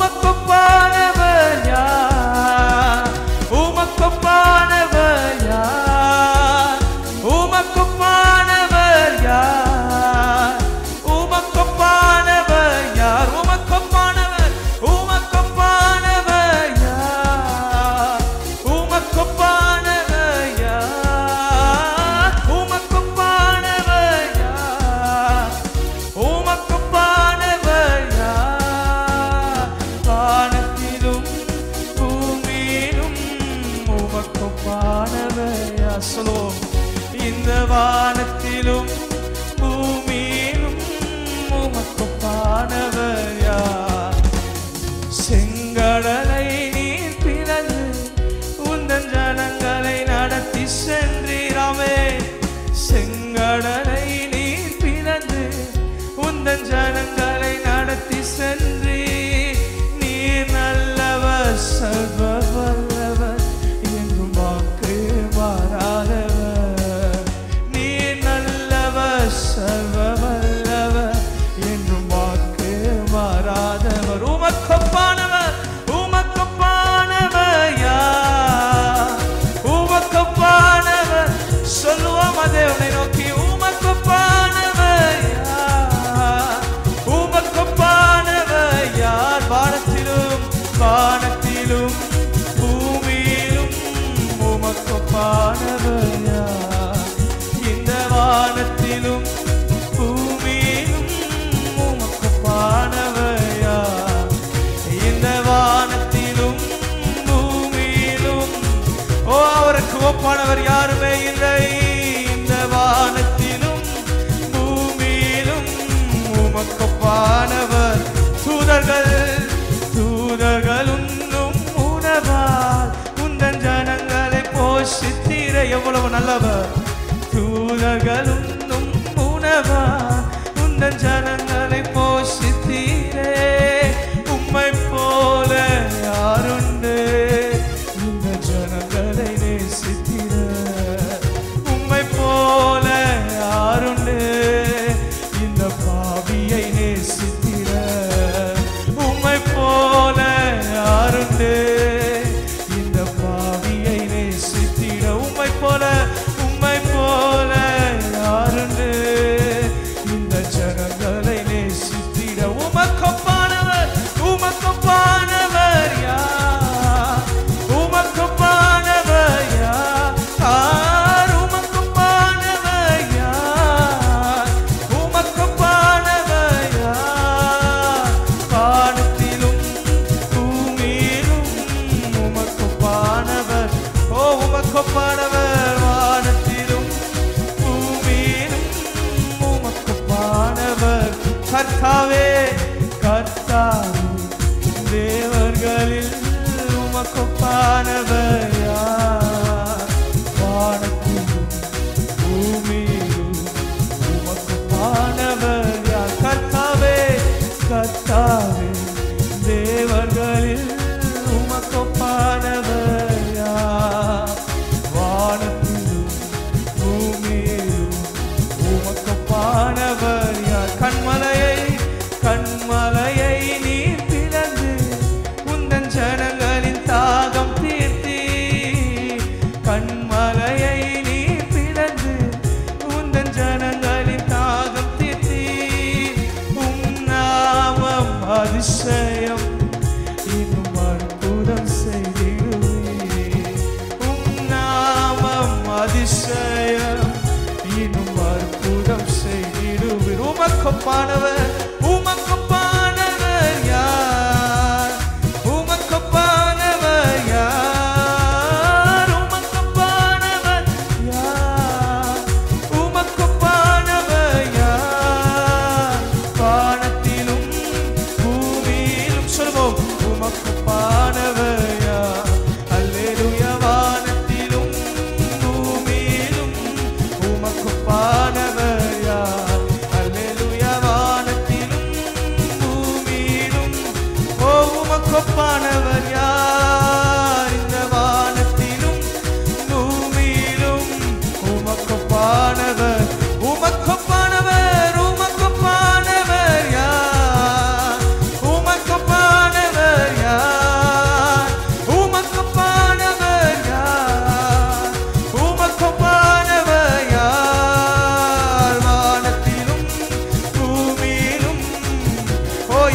உமக்கொப்பானவர் யார் உமக்கொப்பானவர் யார் உமக்கொப்பானவர் யார் உமக்கொப்பானவர் யார் உமக்கொப்பானவர் உமக்கொப்பானவர் யார் உமக்கொப்பானவர் யார் உமக்கொப்பானவர் யார் உமக்கொப்பானவர் யார் வானத்திலும் பூமியிலும் உமக்கொப்பானவர் யார் சொல்லுவோம் இந்த வானத்திலும் பூமியிலும் உமக்கொப்பானவர் யார் செங்கடலை நீர் பிளந்து உந்தன் ஜனங்களை நடத்தி சென்றீராமே செங்கடலை நீர் பிளந்து உந்தன் ஜனங்களை நடத்தி சென்றீ நீர் நல்லவர் சர்வ வல்லவர் என்றும் வாக்கு மாறாதவர் நீர் நல்லவர் சர்வ வல்லவர் என்றும் வாக்கு மாறாதவர் உமக்கொப்பானவர் உமக்கொப்பானவர் யார் உமக்கொப்பானவர் சொல்லுவோம் அதேவனை நோக்கி உமக்கொப்பானவர் யார் உமக்கொப்பானவர் யார் வானத்திலும் வானத்திலும் பூமியிலும் உமக்கொப்பானவர் யார் இந்த வானத்திலும் பூமியிலும் உமக்கொப்பானவர் யார் இந்த வானத்திலும் பூமியிலும் ஓ அவருக்கு ஒப்பானவர் யாருமே இல்லை இந்த வானத்திலும் பூமியிலும் உமக்கொப்பானவர் தூதர்கள் தூதர்கள் உண்ணும் உணவால் உந்தன் ஜனங்களை போஷித்தீர எவ்வளவு நல்லவர் தூதர்கள் உண்ணும் உணவால் உந்தன் ஜனங்களை போஷித்தீரே உம்மை போல யாருண்டு இந்த ஜனங்களை நேசித்திர உம்மை போல யாருண்டு இந்த பாவியை நேசித்திர உம்மை போல யாருண்டு இந்த பாவியை நேசித்திட உம்மை போல உம்மை போல யாருண்டு இந்த ஜனங்களை நேசித்திட உமக்கொப்பானவர் உமக்கொப்பானவர் யார் உமக்கொப்பானவர் யார் ஆர் உமக்கொப்பானவர் யார் உமக்கொப்பானவர் யார் வானத்திலும் பூமியிலும் உமக்கொப்பானவர் ஓ உமக்கொப்பானவர் வானத்திலும் பூமியிலும் உமக்கொப்பானவர் கர்த்தாவே கர்த்தாவே தேவர்களில் உமக்கொப்பானவர் யார் வானத்திலும் பூமியிலும் உமக்கொப்பானவர் யார் கர்த்தாவே கர்த்தாவே தேவர்களில் உமக்கொப்பானவர் யார் வானத்திலும் பூமியிலும் உமக்கொப்பானவர் யார் கண்மலையை கண்மலையை நீ பிளந்து உந்தன் ஜனங்களின் தாகம் தீர்த்தி கண்மலையை நீ பிளந்து உந்தன் ஜனங்களின் தாகம் தீர்த்தி உம் நாமம் அதிசயம் இன்னும் அற்புதம் செய்திடுவே உம் நாமம் அதிசயம் இன்னும் அற்புதம் செய்திடுவீர் உமக்கொப்பானவர் உமக்கொப்பானவர் யார் உமக்கொப்பானவர் யார் உமக்கொப்பானவர் யார் உமக்கொப்பானவர் யார் வானத்திலும் பூமியிலும் சொல்வோம் உமக்கொப்பானவர் யார் அல்லேலூயா வானத்திலும் பூமியிலும் உமக்கொப்பானவர் யார் அல்லேலூயா வானத்திலும்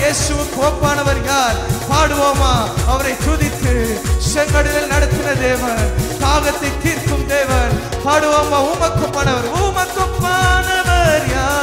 இயேசுவுக்கு ஒப்பானவர் யார் பாடுவோமா அவரை துதித்து செங்கடலில் நடத்தின தேவன் தாகத்தை தீர்க்கும் தேவன் பாடுவோமா உமக்கு பானவர் உமக்கு பானவர் யார்